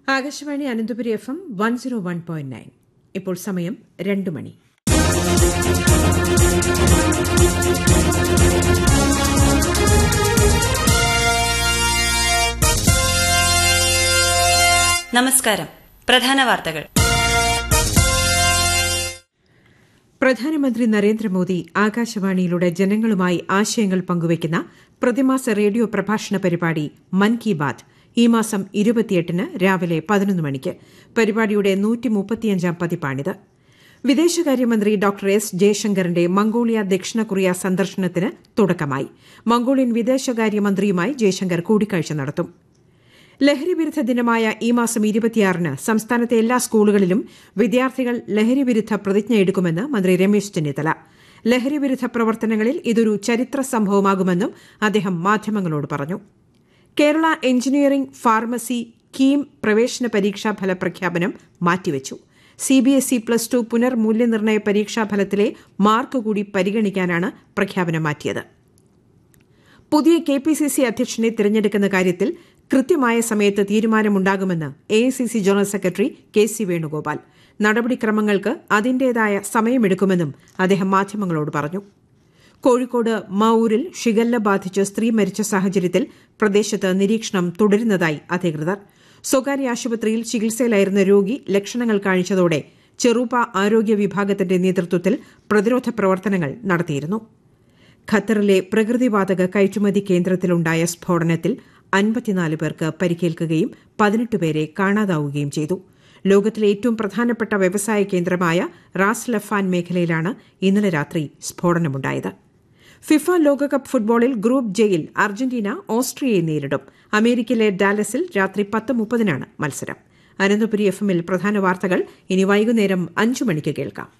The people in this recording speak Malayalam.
Akashvani Ananthapuri F M one zero one point nine ഇപ്പോൾ സമയം രണ്ട് മണി നമസ്കാരം പ്രധാന വാർത്തകൾ പ്രധാനമന്ത്രി നരേന്ദ്രമോദി ആകാശവാണിയിലൂടെ ജനങ്ങളുമായി ആശയങ്ങൾ പങ്കുവയ്ക്കുന്ന പ്രതിമാസ റേഡിയോ പ്രഭാഷണ പരിപാടി മൻ കി ബാത് ഈ മാസം ഇരുപത്തിയെട്ടിന് രാവിലെ പതിനൊന്ന് മണിക്ക് പരിപാടിയുടെ നൂറ്റിമുപ്പത്തിയഞ്ചാം പതിപ്പാണിത് വിദേശകാര്യമന്ത്രി ഡോക്ടർ എസ് ജയശങ്കറിന്റെ മംഗോളിയ ദക്ഷിണ കൊറിയ സന്ദർശനത്തിന് തുടക്കമായി മംഗോളിയൻ വിദേശകാര്യമന്ത്രിയുമായി ജയശങ്കർ കൂടിക്കാഴ്ച നടത്തും ലഹരിവിരുദ്ധ ദിനമായ ഈ മാസം ഇരുപത്തിയാറിന് സംസ്ഥാനത്തെ എല്ലാ സ്കൂളുകളിലും വിദ്യാർത്ഥികൾ ലഹരിവിരുദ്ധ പ്രതിജ്ഞയെടുക്കുമെന്ന് മന്ത്രി രമേശ് ചെന്നിത്തല ലഹരിവിരുദ്ധ പ്രവർത്തനങ്ങളിൽ ഇതൊരു ചരിത്ര സംഭവമാകുമെന്നും അദ്ദേഹം മാധ്യമങ്ങളോട് പറഞ്ഞു കേരള എഞ്ചിനീയറിംഗ് ഫാർമസി കീം പ്രവേശന പരീക്ഷാ ഫലപ്രഖ്യാപനം മാറ്റിവച്ചു സിബിഎസ്ഇ പ്ലസ് ടു പുനർമൂല്യനിർണ്ണയ പരീക്ഷാഫലത്തിലെ മാർക്ക് കൂടി പരിഗണിക്കാനാണ് പ്രഖ്യാപനം മാറ്റിയത് പുതിയ കെ പി സി സി അധ്യക്ഷനെ തിരഞ്ഞെടുക്കുന്ന കാര്യത്തിൽ കൃത്യമായ സമയത്ത് തീരുമാനമുണ്ടാകുമെന്ന് A I C C general secretary K C Venugopal നടപടിക്രമങ്ങൾക്ക് അതിന്റേതായ സമയമെടുക്കുമെന്നും അദ്ദേഹം മാധ്യമങ്ങളോട് പറഞ്ഞു കോഴിക്കോട് മാവൂരിൽ ഷിഗല്ല ബാധിച്ച് സ്ത്രീ മരിച്ച സാഹചര്യത്തിൽ പ്രദേശത്ത് നിരീക്ഷണം തുടരുന്നതായി അധികൃതർ സ്വകാര്യ ആശുപത്രിയിൽ ചികിത്സയിലായിരുന്ന രോഗി ലക്ഷണങ്ങൾ കാണിച്ചതോടെ ചെറുപ്പ ആരോഗ്യ വിഭാഗത്തിന്റെ നേതൃത്വത്തിൽ പ്രതിരോധ പ്രവർത്തനങ്ങൾ നടത്തിയിരുന്നു ഖത്തറിലെ പ്രകൃതിവാതക കയറ്റുമതി കേന്ദ്രത്തിലുണ്ടായ സ്ഫോടനത്തിൽ അൻപത്തിനാല് പേർക്ക് പരിക്കേൽക്കുകയും പതിനെട്ട് പേരെ കാണാതാവുകയും ചെയ്തു ലോകത്തിലെ ഏറ്റവും പ്രധാനപ്പെട്ട വ്യവസായ കേന്ദ്രമായ റാസ് ലഫാൻ മേഖലയിലാണ് ഇന്നലെ രാത്രി സ്ഫോടനമുണ്ടായത് ഫിഫ ലോകകപ്പ് ഫുട്ബോളിൽ ഗ്രൂപ്പ് ജെയിൽ അർജന്റീന ഓസ്ട്രിയയെ നേരിടും അമേരിക്കയിലെ ഡാലസിൽ രാത്രി പത്ത് മുപ്പതിനാണ് മത്സരം അനന്തപുരി എഫ് എമ്മിൽ പ്രധാന വാർത്തകൾ ഇനി വൈകുന്നേരം അഞ്ചു മണിക്ക് കേൾക്കാം